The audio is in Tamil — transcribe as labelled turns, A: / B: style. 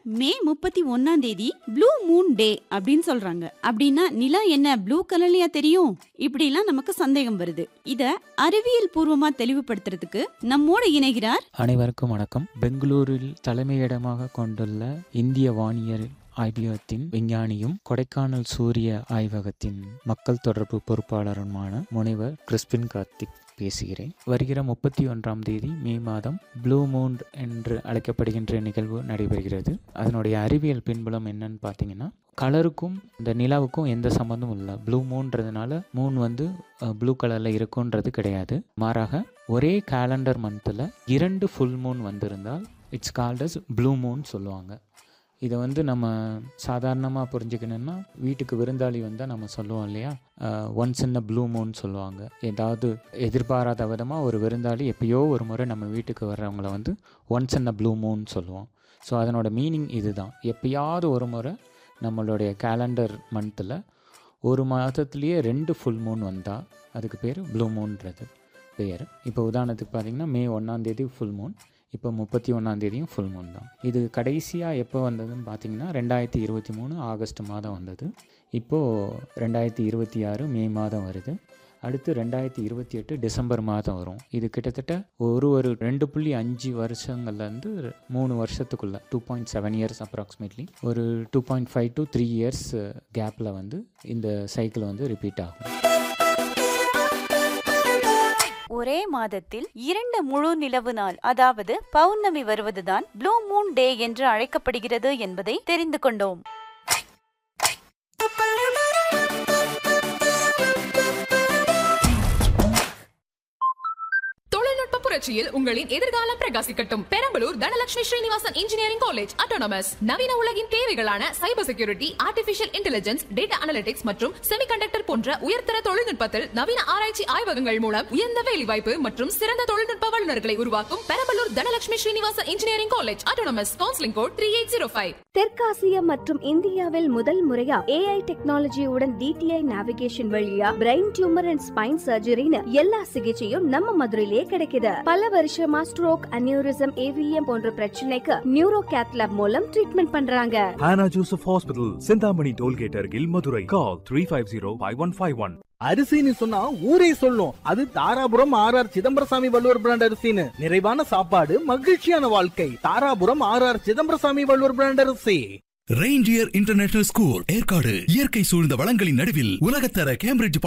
A: மே முப்பத்தி ஒன்னாம் தேதி ப்ளூ மூன் டே அப்படின்னு சொல்றாங்க அப்படின்னா நிலா என்ன ப்ளூ கலர்லயா தெரியும் இப்படிலாம் நமக்கு சந்தேகம் வருது இத அறிவியல் பூர்வமா தெளிவுபடுத்துறதுக்கு நம்மோட இணைகிறார்
B: அனைவருக்கும் வணக்கம் பெங்களூரில் தலைமையிடமாக கொண்டுள்ள இந்திய வானியல் ஆய்வகத்தின் விஞ்ஞானியும் கொடைக்கானல் சூரிய ஆய்வகத்தின் மக்கள் தொடர்பு பொறுப்பாளருமான முனைவர் கிறிஸ்பின் கார்த்திக் பேசுகிறேன் வருகிற முப்பத்தி ஒன்றாம் தேதி மே மாதம் ப்ளூ மூன் என்று அழைக்கப்படுகின்ற நிகழ்வு நடைபெறுகிறது அதனுடைய அறிவியல் பின்புலம் என்னன்னு பார்த்தீங்கன்னா கலருக்கும் இந்த நிலாவுக்கும் எந்த சம்மந்தமும் இல்லை ப்ளூ மூன்றதுனால மூன் வந்து ப்ளூ கலரில் இருக்குன்றது கிடையாது மாறாக ஒரே கேலண்டர் மந்தில் இரண்டு ஃபுல் மூன் வந்திருந்தால் it's called as blue moon சொல்லுவாங்க இதை வந்து நம்ம சாதாரணமாக புரிஞ்சுக்கணுன்னா வீட்டுக்கு விருந்தாளி வந்தால் நம்ம சொல்லுவோம் இல்லையா ஒன்ஸ் இன் ப்ளூ மூன் சொல்லுவாங்க ஏதாவது எதிர்பாராத விதமாக ஒரு விருந்தாளி எப்பயோ ஒரு முறை நம்ம வீட்டுக்கு வர்றவங்கள வந்து ஒன்ஸ் இன் ப்ளூ மூன் சொல்லுவோம் ஸோ அதனோட மீனிங் இதுதான் எப்பயாவது ஒரு முறை நம்மளுடைய கேலண்டர் மந்தில் ஒரு மாதத்துலேயே ரெண்டு ஃபுல் மூன் வந்தால் அதுக்கு பேர் ப்ளூ மூன்றது பெயர் இப்போ உதாரணத்துக்கு பார்த்தீங்கன்னா மே ஒன்றாந்தேதி ஃபுல் மூன் இப்போ முப்பத்தி ஒன்றாந்தேதியும் ஃபுல் மூன் தான் இது கடைசியாக எப்போ வந்ததுன்னு பார்த்தீங்கன்னா ரெண்டாயிரத்தி இருபத்தி மூணு ஆகஸ்ட் மாதம் வந்தது இப்போது ரெண்டாயிரத்தி இருபத்தி ஆறு மே மாதம் வருது அடுத்து ரெண்டாயிரத்தி இருபத்தி எட்டு டிசம்பர் மாதம் வரும் இது கிட்டத்தட்ட ஒரு ஒரு ரெண்டு புள்ளி அஞ்சு வருஷங்கள்லேருந்து மூணு வருஷத்துக்குள்ள two point seven years approximately ஒரு two point five to three years கேப்பில் வந்து இந்த சைக்கிள் வந்து ரிப்பீட் ஆகும்
A: ஒரே மாதத்தில் இரண்டு முழு நிலவு நாள் அதாவது பௌர்ணமி வருவதுதான் ப்ளூ மூன் டே என்று அழைக்கப்படுகிறது என்பதை தெரிந்து கொண்டோம்
C: தொழில்நுட்ப புரட்சியில் உங்களின் எதிர்காலம் பிரகாசிக்கட்டும் Perambalur Dhanalakshmi Srinivasan engineering college autonomous நவீன உலகின் தேவைகளான cyber security artificial intelligence data analytics மற்றும் செமிகண்டக்டர் போன்ற உயர்தர தொழில்நுட்பத்தில் நவீன ஆராய்ச்சி ஆய்வகங்கள் மூலம் உயர்ந்த வேலைவாய்ப்பு மற்றும் சிறந்த தொழில்நுட்ப வல்லுநர்களை உருவாக்கும் Perambalur Dhanalakshmi Srinivasan engineering college autonomous counselling code three eight zero five
D: தெற்காசியா மற்றும் இந்தியாவில் முதல் முறையா ஏஐ டெக்னாலஜியுடன் டிடிஐ நேவிகேஷன் வழியா பிரெயின் டியூமர் அண்ட் ஸ்பைன் சர்ஜரின்னு எல்லா சிகிச்சையும் நம்ம மதுரையிலே கிடைக்குது பல வருஷமா ஸ்ட்ரோக் அனியூரிசம் ஏவிஎம் போன்ற பிரச்சனைக்கு நியூரோ கேத்லாப் மூலம் ட்ரீட்மெண்ட் பண்றாங்க
E: Hannah Joseph Hospital, Sindhamani Tollgate அருகில் Madurai call three five zero five one five one
F: அரிசின்னு சொன்னா ஊரே சொல்லும் அது Dharapuram R R Chidambarasamy Valluvar brand அரிசின்னு நிறைவான சாப்பாடு மகிழ்ச்சியான வாழ்க்கை Dharapuram R R Chidambarasamy Valluvar brand அரிசி
G: ரெயின்டியர் இன்டர்நேஷனல் ஸ்கூல் ஏற்காடு இயற்கை சூழ்ந்த வளங்களின் நடுவில் உலகத்தர கேம்பிரிட்ஜ்